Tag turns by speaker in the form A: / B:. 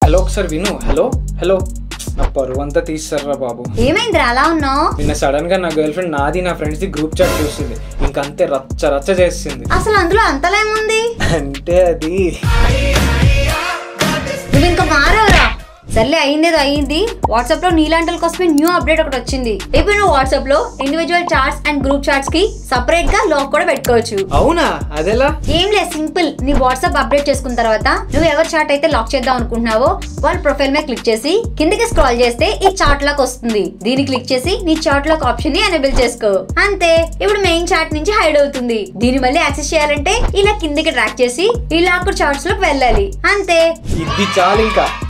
A: hello ఒకసారి విను hello hello నా పరువు అంతా తీస్తారా బాబు
B: ఏమైందిరా అలా ఉన్నావు
A: నిన్న సడన్ గా నా గర్ల్ ఫ్రెండ్ నాది నా ఫ్రెండ్స్ ది గ్రూప్ చాట్ చూసింది ఇంకంతే రచ్చ రచ్చ చేసింది
B: అసలు అందులో అంతలా ఏముంది
A: అంటే అది
B: నువ్వు ఇంకా మారవరా సర్లే అయిందేదో అయ్యింది వాట్సాప్ లో నీలాంటి కోసమే న్యూ అప్డేట్ ఒకటి వచ్చింది ఇప్పుడు నువ్వు వాట్సాప్ లో individual chats and group chats కి సపరేట్ గా లాక్ కూడా పెట్టుకోవచ్చు
A: అవునా అదెలా
B: ఏం లేదు సింపుల్ నీ వాట్సాప్ అప్డేట్ చేసుకున్న తర్వాత నువ్వు ఎవరి చాట్ అయితే లాక్ చేద్దాం అనుకుంటున్నావో వాళ్ళ ప్రొఫైల్ మీద క్లిక్ చేసి కిందకి స్క్రాల్ చేస్తే ఈ చాట్ లాక్ వస్తుంది దీన్ని క్లిక్ చేసి నీ చాట్ లాక్ ఆప్షన్ ని ఎనేబుల్ చేసుకో అంతే ఇప్పుడు మెయిన్ చాట్ నుంచి హైడ్ అవుతుంది దీన్ని మళ్ళీ యాక్సెస్ చేయాలంటే ఇలా కిందకి ట్రాక్ చేసి ఈ లాక్ చార్ట్స్ లోకి వెళ్ళాలి అంతే
A: ఇది చాలు ఇంకా